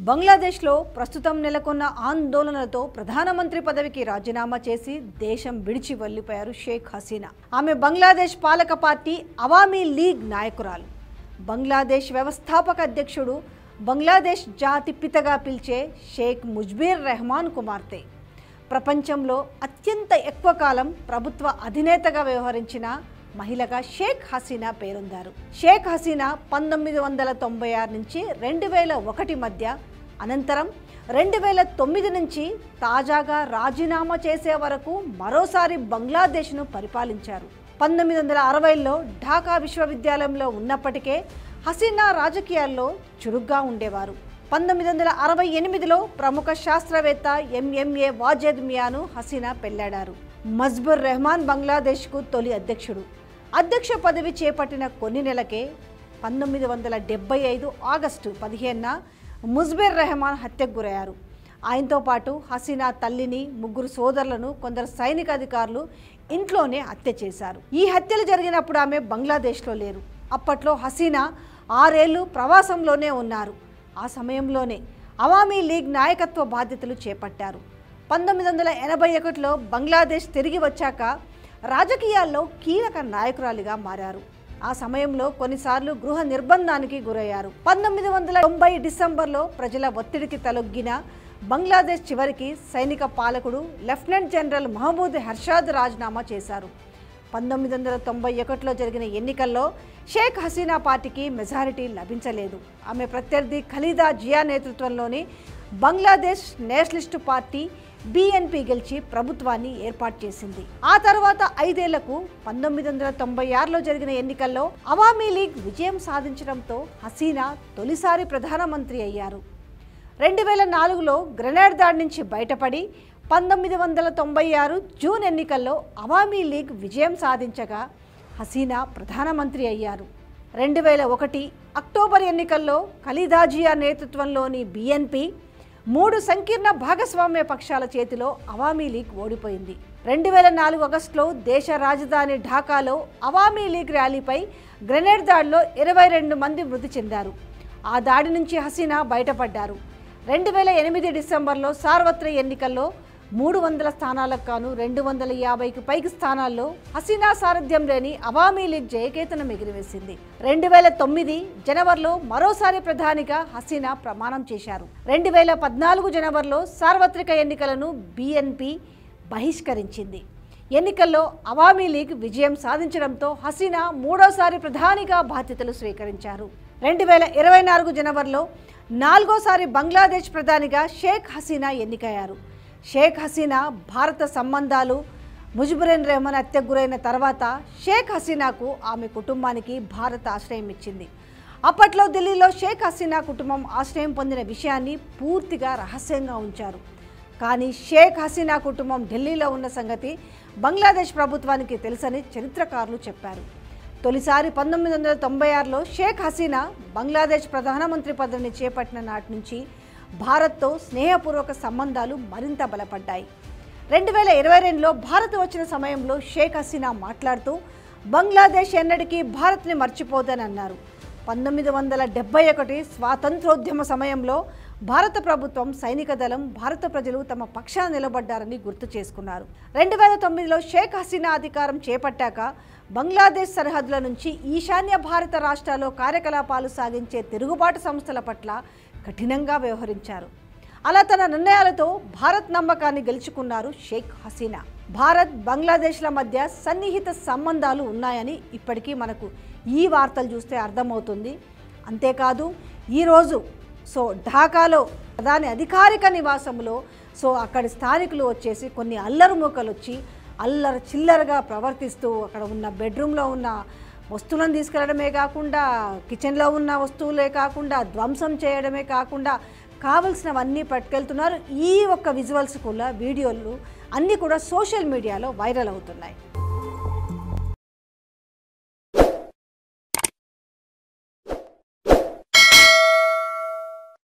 బంగ్లాదేశ్లో ప్రస్తుతం నెలకొన్న ఆందోళనలతో ప్రధానమంత్రి పదవికి రాజీనామా చేసి దేశం విడిచి వెళ్లిపోయారు షేక్ హసీనా ఆమె బంగ్లాదేశ్ పాలక పార్టీ అవామీ లీగ్ నాయకురాలు బంగ్లాదేశ్ వ్యవస్థాపక అధ్యక్షుడు బంగ్లాదేశ్ జాతి పితగా పిలిచే షేక్ ముజ్బీర్ రెహమాన్ కుమార్తె ప్రపంచంలో అత్యంత ఎక్కువ కాలం ప్రభుత్వ అధినేతగా వ్యవహరించిన మహిళగా షేక్ హసీనా పేరొందారు షేక్ హసీనా పంతొమ్మిది వందల తొంభై ఆరు నుంచి రెండు వేల ఒకటి మధ్య అనంతరం రెండు వేల తొమ్మిది నుంచి తాజాగా రాజీనామా చేసే వరకు మరోసారి బంగ్లాదేశ్ను పరిపాలించారు పంతొమ్మిది వందల అరవైలో ఢాకా విశ్వవిద్యాలయంలో ఉన్నప్పటికే హసీనా రాజకీయాల్లో చురుగ్గా ఉండేవారు పంతొమ్మిది వందల అరవై ఎనిమిదిలో ప్రముఖ శాస్త్రవేత్త ఎంఎంఏ వాజేద్ మియాను హసీనా పెళ్లాడారు మజ్బుర్ రెహమాన్ బంగ్లాదేశ్కు తొలి అధ్యక్షుడు అధ్యక్ష పదవి చేపట్టిన కొన్ని నెలకే పంతొమ్మిది వందల డెబ్బై ఐదు ఆగస్టు పదిహేనున ముజ్బిర్ రెహమాన్ హత్యకు గురయ్యారు ఆయనతో పాటు హసీనా తల్లిని ముగ్గురు సోదరులను కొందరు సైనిక అధికారులు ఇంట్లోనే హత్య చేశారు ఈ హత్యలు జరిగినప్పుడు ఆమె బంగ్లాదేశ్లో లేరు అప్పట్లో హసీనా ఆరేళ్లు ప్రవాసంలోనే ఉన్నారు ఆ సమయంలోనే అవామీ లీగ్ నాయకత్వ బాధ్యతలు చేపట్టారు పంతొమ్మిది వందల ఎనభై ఒకటిలో బంగ్లాదేశ్ తిరిగి వచ్చాక రాజకీయాల్లో కీలక నాయకురాలిగా మారారు ఆ సమయంలో కొన్నిసార్లు గృహ నిర్బంధానికి గురయ్యారు పంతొమ్మిది వందల తొంభై డిసెంబర్లో ప్రజల ఒత్తిడికి తలొగ్గిన బంగ్లాదేశ్ చివరికి సైనిక పాలకుడు లెఫ్టినెంట్ జనరల్ మహమూద్ హర్షాద్ రాజీనామా చేశారు పంతొమ్మిది వందల తొంభై ఒకటిలో జరిగిన ఎన్నికల్లో షేక్ హసీనా పార్టీకి మెజారిటీ లభించలేదు ఆమె ప్రత్యర్థి ఖలీదా జియా నేతృత్వంలోని బంగ్లాదేశ్ నేషనలిస్టు పార్టీ బీఎన్పీ గెలిచి ప్రభుత్వాన్ని ఏర్పాటు చేసింది ఆ తర్వాత ఐదేళ్లకు పంతొమ్మిది వందల తొంభై ఆరులో జరిగిన ఎన్నికల్లో అవామీ లీగ్ విజయం సాధించడంతో హసీనా తొలిసారి ప్రధానమంత్రి అయ్యారు రెండు వేల నాలుగులో గ్రెనేడ్ దాడి నుంచి బయటపడి పంతొమ్మిది వందల తొంభై ఆరు జూన్ ఎన్నికల్లో అవామీ లీగ్ విజయం సాధించగా హసీనా ప్రధానమంత్రి అయ్యారు రెండు వేల ఒకటి అక్టోబర్ ఎన్నికల్లో ఖలీదాజియా నేతృత్వంలోని బిఎన్పి మూడు సంకీర్ణ భాగస్వామ్య పక్షాల చేతిలో అవామీ లీగ్ ఓడిపోయింది రెండు వేల నాలుగు ఆగస్టులో దేశ రాజధాని ఢాకాలో అవామీ లీగ్ ర్యాలీపై గ్రెనేడ్ దాడిలో ఇరవై రెండు మంది మృతి చెందారు ఆ దాడి నుంచి హసీనా బయటపడ్డారు రెండు వేల ఎనిమిది డిసెంబర్లో సార్వత్రిక ఎన్నికల్లో మూడు వందల స్థానాలకు గాను రెండు వందల యాభైకి పైకి స్థానాల్లో హసీనా సారథ్యం లేని అవామీ లీగ్ జయకేతనం ఎగిరివేసింది రెండు వేల తొమ్మిది జనవరిలో మరోసారి ప్రధానిగా హసీనా ప్రమాణం చేశారు రెండు వేల పద్నాలుగు జనవరిలో సార్వత్రిక ఎన్నికలను బిఎన్పి బహిష్కరించింది ఎన్నికల్లో అవామీ లీగ్ విజయం సాధించడంతో హసీనా మూడోసారి ప్రధానిగా బాధ్యతలు స్వీకరించారు రెండు వేల ఇరవై నాలుగు జనవరిలో నాలుగోసారి బంగ్లాదేశ్ ప్రధానిగా షేక్ హసీనా ఎన్నికయ్యారు షేక్ హసీనా భారత సంబంధాలు ముజిబురెన్ రెహమాన్ హత్యకు గురైన తర్వాత షేక్ హసీనాకు ఆమె కుటుంబానికి భారత్ ఆశ్రయం ఇచ్చింది అప్పట్లో ఢిల్లీలో షేక్ హసీనా కుటుంబం ఆశ్రయం పొందిన విషయాన్ని పూర్తిగా రహస్యంగా ఉంచారు కానీ షేక్ హసీనా కుటుంబం ఢిల్లీలో ఉన్న సంగతి బంగ్లాదేశ్ ప్రభుత్వానికి తెలుసని చరిత్రకారులు చెప్పారు తొలిసారి పంతొమ్మిది వందల తొంభై ఆరులో షేక్ హసీనా బంగ్లాదేశ్ ప్రధానమంత్రి పదవిని చేపట్టిన నాటి నుంచి భారత్తో స్నేహపూర్వక సంబంధాలు మరింత బలపడ్డాయి రెండు వేల ఇరవై రెండులో భారత్ వచ్చిన సమయంలో షేక్ హసీనా మాట్లాడుతూ బంగ్లాదేశ్ ఎన్నటికీ భారత్ని మర్చిపోదని అన్నారు పంతొమ్మిది వందల డెబ్బై ఒకటి స్వాతంత్రోద్యమ సమయంలో భారత ప్రభుత్వం సైనిక దళం భారత ప్రజలు తమ పక్షాన నిలబడ్డారని గుర్తు చేసుకున్నారు రెండు వేల తొమ్మిదిలో షేక్ హసీనా అధికారం చేపట్టాక బంగ్లాదేశ్ సరిహద్దుల నుంచి ఈశాన్య భారత రాష్ట్రాల్లో కార్యకలాపాలు సాగించే తిరుగుబాటు సంస్థల పట్ల కఠినంగా వ్యవహరించారు అలా తన నిర్ణయాలతో భారత్ నమ్మకాన్ని గెలుచుకున్నారు షేక్ హసీనా భారత్ బంగ్లాదేశ్ల మధ్య సన్నిహిత సంబంధాలు ఉన్నాయని ఇప్పటికీ మనకు ఈ వార్తలు చూస్తే అర్థమవుతుంది అంతేకాదు ఈరోజు సో ఢాకాలో ప్రధాని అధికారిక నివాసంలో సో అక్కడి స్థానికులు వచ్చేసి కొన్ని అల్లరి మూకలు వచ్చి అల్లరి చిల్లరగా ప్రవర్తిస్తూ అక్కడ ఉన్న బెడ్రూమ్లో ఉన్న వస్తువులను తీసుకెళ్లడమే కాకుండా కిచెన్లో ఉన్న వస్తువులే కాకుండా ధ్వంసం చేయడమే కాకుండా కావలసినవన్నీ పట్టుకెళ్తున్నారు ఈ ఒక్క విజువల్స్ కూడా వీడియోలు అన్నీ కూడా సోషల్ మీడియాలో వైరల్ అవుతున్నాయి